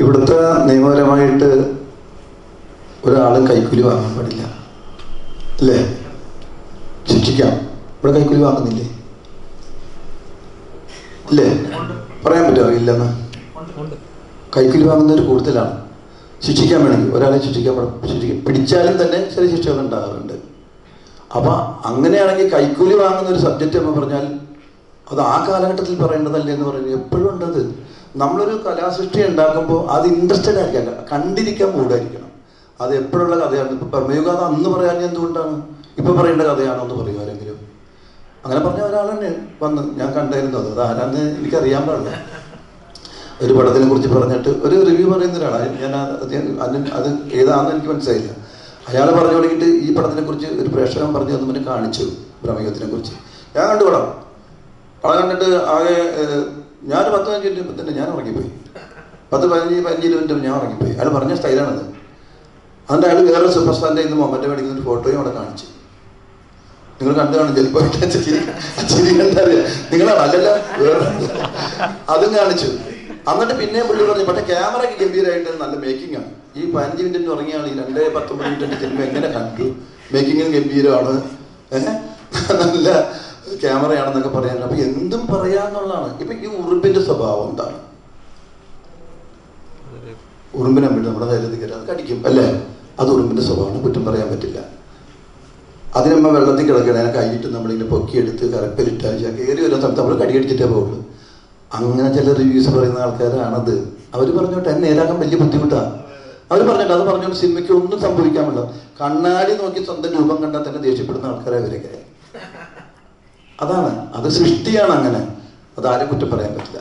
ഇവിടുത്തെ നിയമപരമായിട്ട് ഒരാൾ കൈക്കൂലി വാങ്ങാൻ പാടില്ല അല്ലേ ശിക്ഷിക്കാം ഇവിടെ കൈക്കൂലി വാങ്ങുന്നില്ലേ ഇല്ലേ പറയാൻ പറ്റുമോ ഇല്ലെന്ന് കൈക്കൂലി വാങ്ങുന്നവർ കൂടുതലാണ് ശിക്ഷിക്കാൻ വേണമെങ്കിൽ ഒരാളെ ശിക്ഷിക്കാൻ പാടും ശിക്ഷിക്കും പിടിച്ചാലും തന്നെ ചില ശിക്ഷകൾ ഉണ്ടാകാറുണ്ട് അപ്പം അങ്ങനെയാണെങ്കിൽ കൈക്കൂലി വാങ്ങുന്ന ഒരു സബ്ജക്റ്റ് എന്ന് പറഞ്ഞാൽ അത് ആ കാലഘട്ടത്തിൽ പറയേണ്ടതല്ലേ എന്ന് പറയുന്നത് എപ്പോഴും ഉണ്ടത് നമ്മളൊരു കലാസൃഷ്ടി ഉണ്ടാക്കുമ്പോൾ അത് ഇൻട്രസ്റ്റഡ് ആയിരിക്കാം കണ്ടിരിക്കാൻ മൂടായിരിക്കണം അത് എപ്പോഴുള്ള കഥയാണ് ഇപ്പൊ പ്രമേയുഗാഥ അന്ന് പറയാൻ എന്തുകൊണ്ടാണ് ഇപ്പൊ പറയേണ്ട കഥയാണോ എന്ന് പറയും ആരെങ്കിലും അങ്ങനെ പറഞ്ഞ ഒരാൾ തന്നെ വന്ന് ഞാൻ കണ്ടായിരുന്നു അത് അത് ആരാന്ന് എനിക്കറിയാൻ പാടില്ല ഒരു പടത്തിനെ കുറിച്ച് പറഞ്ഞിട്ട് ഒരു റിവ്യൂ പറയുന്ന ഒരാളാണ് ഞാൻ ആ- അത് അതിന് അത് ഏതാണെന്ന് എനിക്ക് മനസ്സിലായില്ല അയാൾ പറഞ്ഞു തുടങ്ങിയിട്ട് ഈ പടത്തിനെ കുറിച്ച് ഒരു പ്രേക്ഷകൻ പറഞ്ഞു തന്നെ പിന്നെ കാണിച്ചു പ്രമേയത്തിനെ കുറിച്ച് ഞാൻ കണ്ടു പടം പടം കണ്ടിട്ട് ആകെ ഏഹ്, ഞാൻ പത്ത് പതിനഞ്ച് മിനിറ്റ് തന്നെ ഞാൻ ഉറങ്ങിപ്പോയി പത്ത് പതിനഞ്ച് പതിനഞ്ച് ഇരുപത് മിനിറ്റ് ഞാൻ ഉറങ്ങിപ്പോയി അയാൾ പറഞ്ഞ സ്റ്റൈലാണത് അതുകൊണ്ട് അയാൾ വേറെ സൂപ്പർ സ്റ്റാറിൻ്റെ ഇന്ന് മൊമെൻ്റ് മേടിക്കുന്ന ഒരു ഫോട്ടോയും അവിടെ കാണിച്ചു നിങ്ങൾ കണ്ടു കാണും ചിലപ്പോൾ ചിരി ചിരി കണ്ടറിയാം നിങ്ങളാണ് അല്ലല്ല വേറെ അതും കാണിച്ചു എന്നിട്ട് പിന്നെ പുള്ളി പറഞ്ഞു പക്ഷേ ക്യാമറയ്ക്ക് ഗംഭീരമായിട്ട് നല്ല മേക്കിംഗ് ആണ് ഈ പതിനഞ്ച് മിനിറ്റ് ഉറങ്ങിയാണ് ഈ രണ്ട് പത്തൊമ്പത് മിനിറ്റ് സിനിമ എങ്ങനെ കണ്ടു മേക്കിങ്ങിന് ഗംഭീരമാണ് ഏഹ് നല്ല ക്യാമറയാണെന്നൊക്കെ പറയാൻ അപ്പൊ എന്തും പറയാന്നുള്ളതാണ് ഇപ്പൊ ഈ ഉറുമ്പിന്റെ സ്വഭാവം എന്താണ് ഉറുമ്പിനെ വിട്ട് നമ്മുടെ ധൈര്യത്തിൽ കയറി അത് കടിക്കും അല്ലേ അത് ഉറുമ്പിന്റെ സ്വഭാവമാണ് കുറ്റം പറയാൻ പറ്റില്ല അതിനമ്മ വെള്ളത്തിൽ കിടക്കണ അതിനെ കൈയിട്ട് നമ്മളിങ്ങനെ പൊക്കിയെടുത്ത് കറപ്പിലിട്ടാൽ കയറി വരുന്ന സ്ഥലത്ത് നമ്മൾ കടിയടിച്ചിട്ടേ പോകുള്ളൂ അങ്ങനെ ചില റിവ്യൂസ് പറയുന്ന ആൾക്കാരാണത് അവർ പറഞ്ഞോട്ടെ എന്നെ നേരാക്കാൻ വലിയ ബുദ്ധിമുട്ടാണ് അവർ പറഞ്ഞിട്ട് അത് പറഞ്ഞോണ്ട് സിനിമയ്ക്ക് ഒന്നും സംഭവിക്കാൻ പറ്റില്ല കണ്ണാടി നോക്കി സ്വന്തം രൂപം കണ്ടാൽ തന്നെ ദേഷ്യപ്പെടുന്ന ആൾക്കാരെ അവരൊക്കെ അതാണ് അത് സൃഷ്ടിയാണ് അങ്ങനെ അത് ആരും കുറ്റം പറയാൻ പറ്റില്ല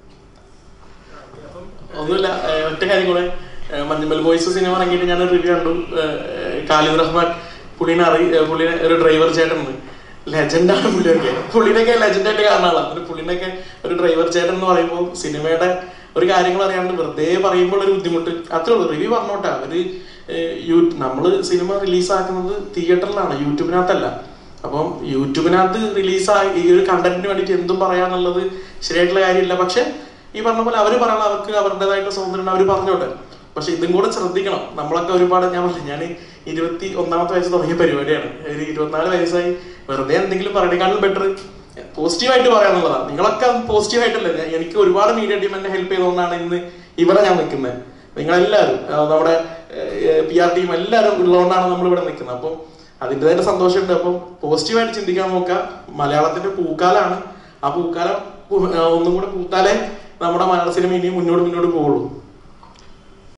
ഒന്നുമില്ല ഏഹ് ഒറ്റ കാര്യം കൂടെ ഏഹ് മഞ്ഞുമൽ ബോയ്സ് സിനിമ ഇറങ്ങിയിട്ട് ഞാൻ റിവ്യൂ കണ്ടു ഏഹ് ഖാലിദ് റഹ്മാൻ പുള്ളിനെ അറി ഏഹ് പുള്ളിനെ ഒരു ഡ്രൈവർ ചേട്ടൻ ലെജൻഡാണ് പുള്ളിയൊക്കെ പുള്ളിനൊക്കെ ലെജൻഡായിട്ട് കാണുന്ന ആളാണ് ഒരു പുള്ളിനൊക്കെ ഒരു ഡ്രൈവർ ചേട്ടൻ എന്ന് പറയുമ്പോൾ സിനിമയുടെ ഒരു കാര്യങ്ങൾ അറിയാണ്ട് വെറുതെ പറയുമ്പോൾ ഒരു ബുദ്ധിമുട്ട് അത്രേ ഉള്ളൂ റിവ്യൂ പറഞ്ഞോട്ടെ അവര് ഏഹ് യൂ നമ്മള് സിനിമ റിലീസാക്കുന്നത് തിയേറ്ററിലാണ് യൂട്യൂബിനകത്തല്ല അപ്പം യൂട്യൂബിനകത്ത് റിലീസായി ഈ ഒരു കണ്ടന്റിന് വേണ്ടിയിട്ട് എന്തും പറയാന്നുള്ളത് ശരിയായിട്ടുള്ള കാര്യമില്ല പക്ഷെ ഈ പറഞ്ഞ പോലെ അവർ പറയണം അവർക്ക് അവരുടേതായിട്ടുള്ള സ്വാതന്ത്ര്യം അവർ പറഞ്ഞോട്ടെ പക്ഷെ ഇതും കൂടെ ശ്രദ്ധിക്കണം നമ്മളൊക്കെ ഒരുപാട് ഞാൻ പറഞ്ഞു ഞാൻ ഇരുപത്തി ഒന്നാമത്തെ വയസ്സ് തുടങ്ങിയ പരിപാടിയാണ് ഒരു ഇരുപത്തിനാല് വയസ്സായി വെറുതെ എന്തെങ്കിലും പറയണേക്കാളും ബെറ്റർ പോസിറ്റീവായിട്ട് പറയാന്നുള്ളതാണ് നിങ്ങളൊക്കെ പോസിറ്റീവായിട്ടല്ലേ ഞാൻ- എനിക്ക് ഒരുപാട് മീഡിയ ടീം എന്നെ ഹെൽപ്പ് ചെയ്തുകൊണ്ടാണ് ഇന്ന് ഇവിടെ ഞാൻ നിൽക്കുന്നത് നിങ്ങളെല്ലാവരും ആ, നമ്മുടെ പി ആർ ടീം എല്ലാവരും ഉള്ളതുകൊണ്ടാണ് നമ്മൾ ഇവിടെ നിൽക്കുന്നത് അപ്പം അതിൻ്റെതായിട്ട് സന്തോഷമുണ്ട് അപ്പം പോസിറ്റീവായിട്ട് ചിന്തിക്കാൻ നോക്കുക മലയാളത്തിന്റെ പൂക്കാലാണ് ആ പൂക്കാലം പൂ- ആ, ഒന്നും കൂടെ പൂത്താലേ നമ്മുടെ മലയാള സിനിമ ഇനിയും മുന്നോട്ട് മുന്നോട്ട് പോകുള്ളൂ